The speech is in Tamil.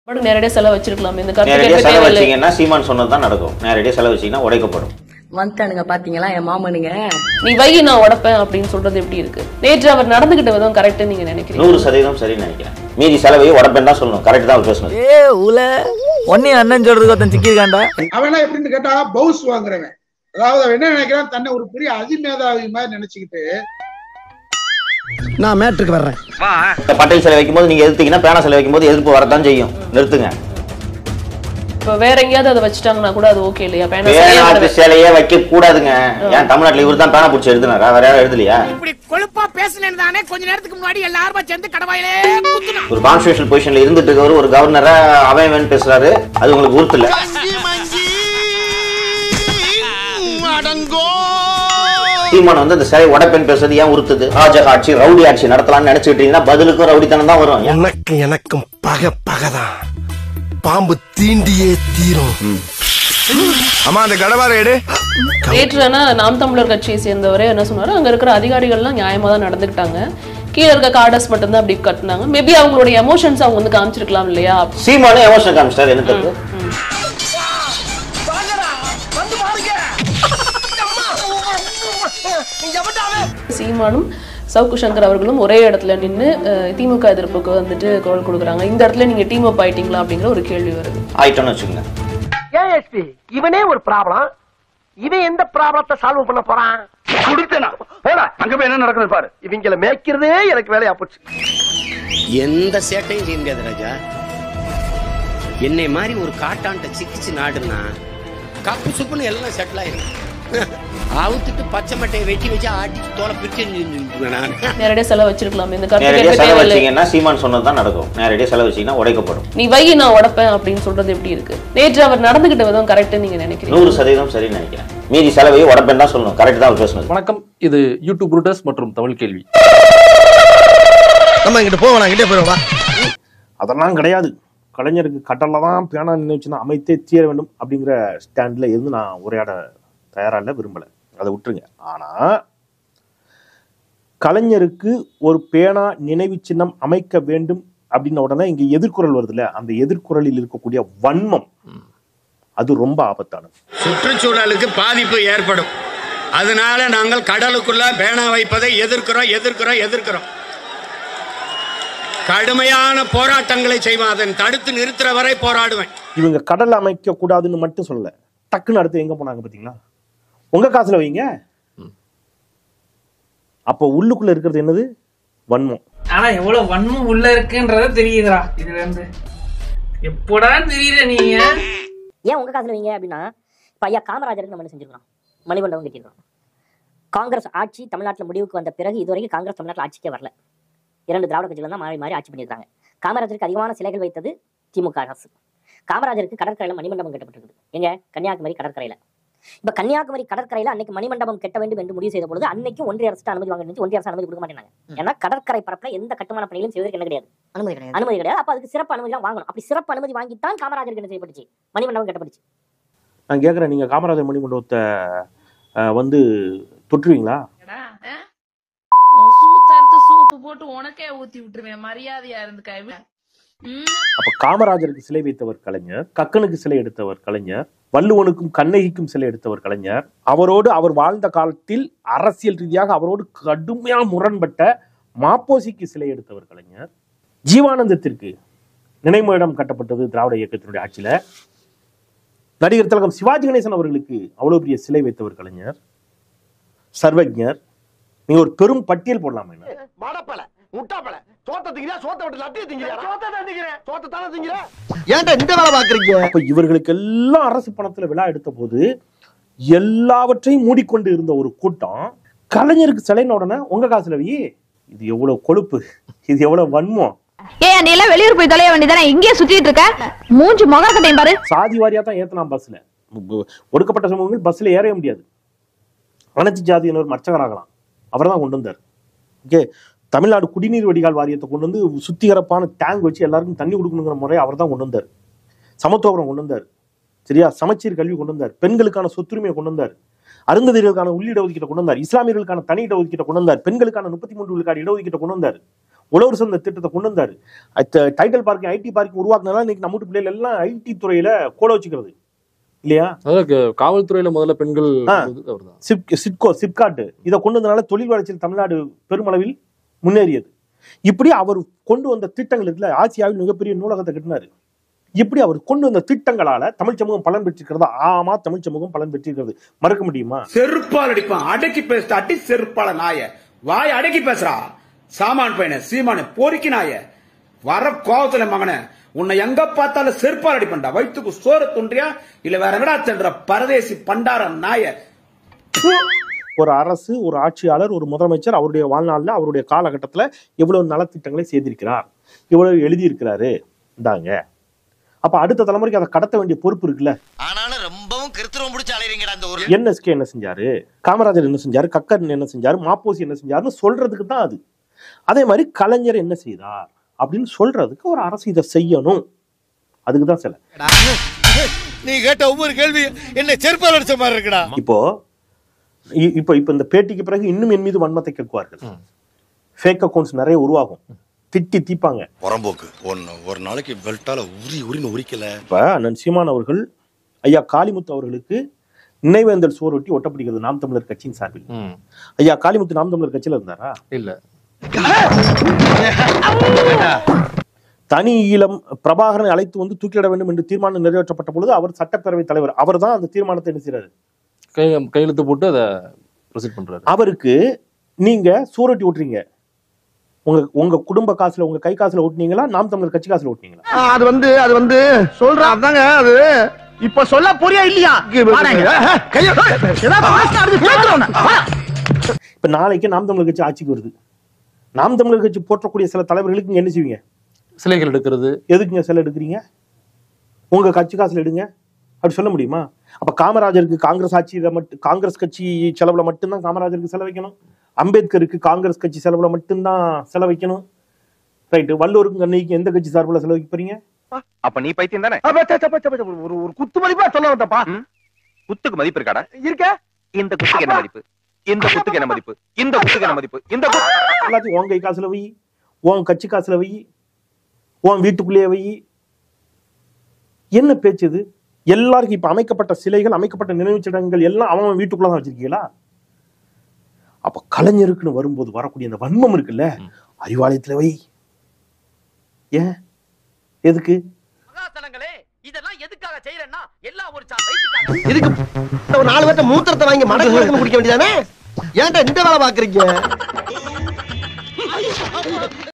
மட்டும் நேரடியாக செலவு வச்சிருக்கலாம் இந்த கருத்து நேரடியாக கேட்க செலவு தேவையில்லை வச்சீங்கன்னா சீமான் சொன்னது தான் நடக்கும் நேரடியாக செலவு வச்சீங்கன்னா உடைக்கப்படும் வந்துட்டானுங்க பாத்தீங்களா என் மாமனுங்க நீ வை நான் உடைப்பேன் அப்படின்னு சொல்றது எப்படி இருக்கு நேற்று அவர் நடந்துகிட்ட விதம் கரெக்ட் நீங்க நினைக்கிறீங்க நூறு சதவீதம் சரின்னு நினைக்கிறேன் மீதி செலவை உடப்பேன் தான் சொல்லணும் கரெக்ட் தான் அவர் பேசுனது ஏ உல ஒன்னையும் அண்ணன் சொல்றது ஒருத்தன் சிக்கியிருக்காண்டா அவனா எப்படின்னு கேட்டா பவுஸ் வாங்குறவன் அதாவது அவன் என்ன நினைக்கிறான் தன்னை ஒரு பெரிய அதிமேதாவி மாதிரி நினைச்சுக்கிட்டு நான் மேட்ருக்கு வர்றேன் இந்த பட்டை சிலை வைக்கும்போது நீங்க எதிர்த்தீங்கன்னா பேனா சிலை வைக்கும்போது எதிர்ப்பு வரத்தான் செய்யும் நிறுத்துங்க இப்போ வேற எங்கேயாவது அதை வச்சுட்டாங்கன்னா கூட அது ஓகே இல்லையா பேனா பேனாத்து சிலையே வைக்க கூடாதுங்க ஏன் தமிழ்நாட்டுல இவர் தான் பேனா பிடிச்சி எழுதுனாரா வேற யாரும் எழுதலையா இப்படி கொழுப்பா பேசுனேன்னு தானே கொஞ்ச நேரத்துக்கு முன்னாடி எல்லாருமா சேர்ந்து கடவாயிலே குத்துனா ஒரு கான்ஸ்டியூஷன் பொசிஷன்ல இருந்துட்டு இருக்கவர் ஒரு கவர்னரா அவன் வேணும் பேசுறாரு அது உங்களுக்கு உறுத்து இல்ல சீமான் வந்து அந்த சிலை உடைப்பேன் பேசுறது ஏன் உறுத்துது ராஜக ஆட்சி ரவுடி ஆட்சி நடத்தலாம்னு நினைச்சுட்டு இருக்கீங்கன்னா பதிலுக்கும் ரவுடித்தனம் தான் வரும் ஏன் உனக்கு எனக்கும் பகை பகைதான் பாம்பு தீண்டியே தீரும் அம்மா அந்த கடவார எடு நேற்று ஆனா நாம் தமிழர் கட்சியை சேர்ந்தவரே என்ன சொன்னாரு அங்க இருக்கிற அதிகாரிகள்லாம் நியாயமா தான் நடந்துக்கிட்டாங்க கீழே இருக்க கார்டர்ஸ் மட்டும்தான் அப்படி கட்டுனாங்க மேபி அவங்களுடைய எமோஷன்ஸ் அவங்க வந்து காமிச்சிருக்கலாம் இல்லையா சீமானு எமோஷனல் காமிச்சிட்டாரு என்ன தப்பு சீமானும் சவுக்கு சங்கர் அவர்களும் ஒரே இடத்துல நின்று திமுக எதிர்ப்புக்கு வந்துட்டு குரல் கொடுக்குறாங்க இந்த இடத்துல நீங்க டீம் அப் ஆயிட்டீங்களா அப்படிங்கிற ஒரு கேள்வி வருது ஆயிட்டோம்னு வச்சுக்கோங்க ஏன் எஸ்பி இவனே ஒரு ப்ராப்ளம் இவன் எந்த ப்ராப்ளத்தை சால்வ் பண்ண போறான் குடுத்தனா போடா அங்க போய் என்ன நடக்குது பாரு இவங்கள மேய்க்கிறதே எனக்கு வேலையா போச்சு எந்த சேட்டையும் செய்ய முடியாது ராஜா என்னை மாதிரி ஒரு காட்டான்ட்ட சிக்கிச்சு நாடுனா கப்பு சுப்புன்னு எல்லாம் செட்டில் ஆயிரும் அவுத்துட்டு பச்சை மட்டையை வெட்டி வச்சு ஆட்டிட்டு தோலை பிரிச்சு எறிஞ்சிருவேன் நான் நேரடியாக செலவு வச்சிருக்கலாம் இந்த கருத்து நேரடியாக கேட்க செலவு தேவையில்லை வச்சீங்கன்னா சீமான் சொன்னது தான் நடக்கும் நேரடியாக செலவு வச்சீங்கன்னா உடைக்கப்படும் நீ வை நான் உடைப்பேன் அப்படின்னு சொல்றது எப்படி இருக்கு நேற்று அவர் நடந்துகிட்ட விதம் கரெக்ட் நீங்க நினைக்கிறீங்க நூறு சதவீதம் சரின்னு நினைக்கிறேன் மீதி செலவை உடப்பேன் தான் சொல்லணும் கரெக்ட் தான் அவர் பேசுனது வணக்கம் இது யூடியூப் புரூட்டஸ் மற்றும் தமிழ் கேள்வி நம்ம இங்கிட்ட போவோம் இங்கிட்டே போயிடுவா அதெல்லாம் கிடையாது கலைஞருக்கு கடல்ல தான் பேனா நினைச்சுன்னா அமைத்தே தீர வேண்டும் அப்படிங்கிற ஸ்டாண்ட்ல இருந்து நான் உரையாட தயாரா இல்லை விரும்பல அதை விட்டுருங்க ஆனா கலைஞருக்கு ஒரு பேனா நினைவு சின்னம் அமைக்க வேண்டும் அப்படின்ன உடனே இங்க எதிர்குரல் வருதுல்ல அந்த எதிர்குரலில் இருக்கக்கூடிய வன்மம் அது ரொம்ப ஆபத்தானது சுற்றுச்சூழலுக்கு பாதிப்பு ஏற்படும் அதனால நாங்கள் கடலுக்குள்ள பேனா வைப்பதை எதிர்க்கிறோம் எதிர்க்கிறோம் எதிர்க்கிறோம் கடுமையான போராட்டங்களை செய்வேன் அதை தடுத்து நிறுத்துற வரை போராடுவேன் இவங்க கடல் அமைக்க கூடாதுன்னு மட்டும் சொல்லல டக்குன்னு அடுத்து எங்க போனாங்க பாத்தீங்களா உங்க காசுல வைங்க அப்போ உள்ளுக்குள்ள இருக்கிறது என்னது வன்மம் ஆனா எவ்வளவு வன்மம் உள்ள இருக்குன்றத தெரியுதுடா இதுல இருந்து எப்படா தெரியல நீங்க ஏன் உங்க காசுல வைங்க அப்படின்னா இப்ப ஐயா காமராஜருக்கு நம்ம என்ன செஞ்சிருக்கோம் மணிமண்டபம் கட்டியிருக்கோம் காங்கிரஸ் ஆட்சி தமிழ்நாட்டுல முடிவுக்கு வந்த பிறகு இதுவரைக்கும் காங்கிரஸ் தமிழ்நாட்டுல ஆட்சிக்கே வரல இரண்டு திராவிட கட்சிகள் தான் மாறி மாறி ஆட்சி பண்ணியிருக்காங்க காமராஜருக்கு அதிகமான சிலைகள் வைத்தது திமுக அரசு காமராஜருக்கு கடற்கரையில மணிமண்டபம் கட்டப்பட்டிருக்குது எங்க கன்னியாகுமரி கடற்கரையில இப்ப கன்னியாகுமரி கடற்கரையில அன்னைக்கு மணிமண்டபம் கட்ட வேண்டும் என்று முடிவு செய்த பொழுது அன்னைக்கு ஒன்றிய அரசு அனுமதி வாங்க இருந்துச்சு ஒன்றிய அரசு அனுமதி கொடுக்க மாட்டேனாங்க ஏன்னா கடற்கரை பரப்புல எந்த கட்டுமான பணிகளும் செய்வதற்கு என்ன கிடையாது அனுமதி கிடையாது அனுமதி கிடையாது அப்ப அதுக்கு சிறப்பு அனுமதி தான் வாங்கணும் அப்படி சிறப்பு அனுமதி வாங்கித்தான் காமராஜருக்கு என்ன செய்யப்பட்டுச்சு மணிமண்டபம் கட்டப்பட்டுச்சு நான் கேட்குறேன் நீங்க காமராஜர் மணிமண்டபத்தை அஹ், வந்து தொற்றுவீங்களா சூத்தறுத்து சூப்பு போட்டு உனக்கே ஊத்தி விட்டுருவேன் மரியாதையா இருந்துக்க அப்ப காமராஜருக்கு சிலை வைத்தவர் கலைஞர் கக்கனுக்கு சிலை எடுத்தவர் கலைஞர் வள்ளுவனுக்கும் கண்ணகிக்கும் சிலை எடுத்தவர் கலைஞர் அவரோடு அவர் வாழ்ந்த காலத்தில் அரசியல் ரீதியாக அவரோடு கடுமையா முரண்பட்ட மாப்போசிக்கு சிலை எடுத்தவர் கலைஞர் ஜீவானந்தத்திற்கு நினைவு இடம் கட்டப்பட்டது திராவிட இயக்கத்தினுடைய ஆட்சியில நடிகர் திலகம் சிவாஜி கணேசன் அவர்களுக்கு அவ்வளவு பெரிய சிலை வைத்தவர் கலைஞர் சர்வஜர் நீங்க ஒரு பெரும் பட்டியல் போடலாமா என்ன? மடப்பல முட்டாப்பல சோத்த திங்கிறியா சோத்த விட்டு லட்டிய திங்கிறியா சோத்த தான் திங்கிறேன் சோத்த தானே திங்கிறேன் ஏன்டா இந்த வேலை பாக்குறீங்க அப்ப இவர்களுக்கு எல்லாம் அரசு பணத்துல விழா எடுத்த போது எல்லாவற்றையும் மூடிக்கொண்டு இருந்த ஒரு கூட்டம் கலைஞருக்கு சிலைன உடனே உங்க காசுல வை இது எவ்வளவு கொழுப்பு இது எவ்வளவு வன்மம் ஏய் நீ எல்லாம் வெளியூர் போய் தொலைய வேண்டியதானே இங்கேயே சுத்திட்டு இருக்க மூஞ்சி முக கட்டையும் பாரு சாதி வாரியா தான் ஏத்தலாம் பஸ்ல ஒடுக்கப்பட்ட சமூகங்கள் பஸ்ல ஏறவே முடியாது அனைத்து ஜாதியினர் அர்ச்சகராகலாம் அவர் தான் கொண்டு வந்தார் ஓகே தமிழ்நாடு குடிநீர் வடிகால் வாரியத்தை கொண்டு வந்து சுத்திகரப்பான டேங்க் வச்சு எல்லாருக்கும் தண்ணி கொடுக்கணுங்கிற முறையை அவர் தான் கொண்டு வந்தார் சமத்துவபுரம் கொண்டு வந்தார் சரியா சமச்சீர் கல்வி கொண்டு வந்தார் பெண்களுக்கான சொத்துரிமையை கொண்டு வந்தார் அருந்ததியர்களுக்கான உள்ளிட ஒதுக்கீட்டை கொண்டு வந்தார் இஸ்லாமியர்களுக்கான தனி இடஒதுக்கீட்டை கொண்டு வந்தார் பெண்களுக்கான முப்பத்தி மூன்று விழுக்காடு இடஒதுக்கீட்டை கொண்டு வந்தார் உழவர் சந்தை திட்டத்தை கொண்டு வந்தாரு அத்த- டைட்டில் பார்க்கிங் ஐடி பார்க்கிங் உருவாக்குனதால இன்னைக்கு நம்ம வீட்டு பிள்ளைகள் எல்லாம் ஐடி துறையில கோல வச்சுக்கிறது இல்லையா அதாவது காவல்துறையில முதல்ல பெண்கள் ஆ. இருந்தது அவர்தான் சிப் சிப்கோ சிப்காட் இதை கொண்டு வந்தனால தொழில் வளர்ச்சியில் தமிழ்நாடு பெருமளவில் முன்னேறியது இப்படி அவர் கொண்டு வந்த திட்டங்கள் இருக்குல்ல ஆசியாவில் மிகப்பெரிய நூலகத்தை கட்டினாரு இப்படி அவர் கொண்டு வந்த திட்டங்களால தமிழ் சமூகம் பலன் பெற்றிருக்கிறதா ஆமா தமிழ் சமூகம் பலன் பெற்றிருக்கிறது மறுக்க முடியுமா செருப்பால் அடிப்பான் அடக்கி பேசுற அடி செருப்பால நாய வாய் அடக்கி பேசுறா சாமான் பையன சீமான பொறுக்கி நாய வர கோவத்துல மகனே உன்னை எங்க பார்த்தாலும் செருப்பால் அடிப்பண்டா வயிற்றுக்கு சோறு துன்றியா இல்ல வேற எங்கடா தின்ற பரதேசி பண்டார நாய ஒரு அரசு ஒரு ஆட்சியாளர் ஒரு முதலமைச்சர் அவருடைய வாழ்நாளில் அவருடைய காலகட்டத்தில் எவ்வளவு நலத்திட்டங்களை செய்திருக்கிறார் இவ்வளவு எழுதியிருக்கிறாரு இந்தாங்க அப்ப அடுத்த தலைமுறைக்கு அதை கடத்த வேண்டிய பொறுப்பு இருக்குல்ல ஆனாலும் ரொம்பவும் கிருத்துவம் பிடிச்ச அலையறீங்கடா அந்த ஊர்ல என்எஸ்கே என்ன செஞ்சாரு காமராஜர் என்ன செஞ்சாரு கக்கன் என்ன செஞ்சாரு மாப்போசி என்ன செஞ்சாருன்னு சொல்றதுக்கு தான் அது அதே மாதிரி கலைஞர் என்ன செய்தார் அப்படின்னு சொல்றதுக்கு ஒரு அரசு இதை செய்யணும் அதுக்கு தான் சில நீ கேட்ட ஒவ்வொரு கேள்வி என்ன செருப்பால் அடிச்ச மாதிரி இருக்குடா இப்போ இ- இப்போ இப்போ இந்த பேட்டிக்கு பிறகு இன்னும் என் மீது வன்மத்தை கேட்குவார்கள் ஃபேக் அக்கௌண்ட்ஸ் நிறைய உருவாகும் திட்டி தீப்பாங்க புறம்போக்கு ஒன்னு ஒரு நாளைக்கு பெல்ட்டால உரி உரின்னு உரிக்கல இப்ப அண்ணன் சீமான் அவர்கள் ஐயா காளிமுத்து அவர்களுக்கு நினைவேந்தல் சுவரொட்டி ஒட்டப்படுகிறது நாம் தமிழர் கட்சியின் சார்பில் ஐயா காளிமுத்து நாம் தமிழர் கட்சியில இருந்தாரா இல்ல தனி ஈழம் பிரபாகரனை அழைத்து வந்து தூக்கிலிட வேண்டும் என்று தீர்மானம் நிறைவேற்றப்பட்ட பொழுது அவர் சட்டப்பேரவைத் தலைவர் அவர் தான் அந்த தீர்மானத்தை என்ன செய்றாரு கை கையெழுத்து போட்டு அதை ப்ரொசீட் பண்றாரு அவருக்கு நீங்க சூரட்டி ஓட்டுறீங்க உங்க உங்க குடும்ப காசுல உங்க கை காசுல ஓட்டுனீங்களா நாம் தமிழர் கட்சி காசுல ஓட்டுனீங்களா அது வந்து அது வந்து சொல்றேன் அதாங்க அது இப்ப சொல்ல புரியா இல்லையா இப்ப நாளைக்கு நாம் தமிழர் கட்சி ஆட்சிக்கு வருது நாம் தமிழர் கட்சி போற்றக்கூடிய சில தலைவர்களுக்கு நீங்க என்ன செய்வீங்க சிலைகள் எடுக்கிறது எதுக்குங்க சிலை எடுக்கிறீங்க உங்க கட்சி காசுல எடுங்க அப்படி சொல்ல முடியுமா அப்ப காமராஜருக்கு காங்கிரஸ் ஆட்சியில மட்டும் காங்கிரஸ் கட்சி செலவுல மட்டும்தான் காமராஜருக்கு செலவைக்கணும் அம்பேத்கருக்கு காங்கிரஸ் கட்சி செலவுல மட்டும்தான் செலவைக்கணும் ரைட்டு வல்லூருக்கு கண்ணைக்கு எந்த கட்சி சார்பில் செலவைக்க போறீங்க அப்ப நீ பைத்தியம் தானே ஒரு ஒரு குத்து மதிப்பா சொல்ல வந்தப்பா குத்துக்கு மதிப்பு இருக்காடா இருக்க இந்த குத்துக்கு என்ன மதிப்பு இந்த குத்துக்கு என்ன மதிப்பு இந்த குத்துக்கு என்ன மதிப்பு இந்த குத்து எல்லாத்தையும் உன் கை காசுல வை உன் கட்சி காசுல வை உன் வீட்டுக்குள்ளேயே வை என்ன பேச்சு இது எல்லாருக்கும் இப்ப அமைக்கப்பட்ட சிலைகள் அமைக்கப்பட்ட நினைவுச்சிடங்கள் எல்லாம் அவன் அவன் வீட்டுக்குள்ள தான் வச்சிருக்கீங்களா அப்ப கலைஞருக்குன்னு வரும்போது வரக்கூடிய அந்த வன்மம் இருக்குல்ல அறிவாலயத்துல வை ஏன் எதுக்கு இதெல்லாம் எதுக்காக செய்யறேன்னா எல்லாம் ஒரு சான் வயிற்றுக்காக இதுக்கு ஒரு நாலு பேர்ட்ட மூத்திரத்தை வாங்கி மடக்கு மடக்கு குடிக்க வேண்டியதானே ஏன்டா இந்த வேலை பாக்குறீங்க